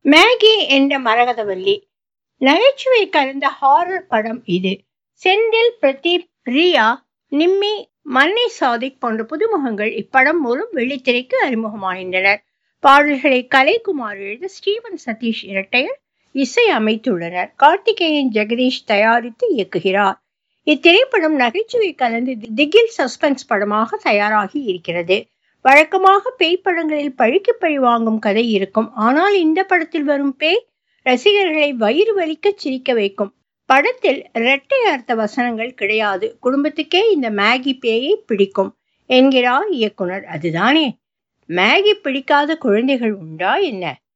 Maggi என்ற மரகதவல்லி நகைச்சுவை கலந்த ஹாரர் படம் இது செந்தில் பிரதீப் ரியா நிம்மி மன்னை சாதிக் போன்ற புதுமுகங்கள் இப்படம் மூலம் வெள்ளித்திரைக்கு அறிமுகமாகின்றனர் பாடல்களை கலைக்குமார் எழுத ஸ்டீவன் சதீஷ் இரட்டையர் இசை அமைத்துள்ளனர் கார்த்திகேயன் ஜெகதீஷ் தயாரித்து இயக்குகிறார் இத்திரைப்படம் நகைச்சுவை கலந்து திகில் சஸ்பென்ஸ் படமாக தயாராகி இருக்கிறது வழக்கமாக பேய் படங்களில் பழிக்கு பழி வாங்கும் கதை இருக்கும் ஆனால் இந்த படத்தில் வரும் பேய் ரசிகர்களை வயிறு வலிக்க சிரிக்க வைக்கும் படத்தில் இரட்டை அர்த்த வசனங்கள் கிடையாது குடும்பத்துக்கே இந்த மேகி பேயை பிடிக்கும் என்கிறார் இயக்குனர் அதுதானே மேகி பிடிக்காத குழந்தைகள் உண்டா என்ன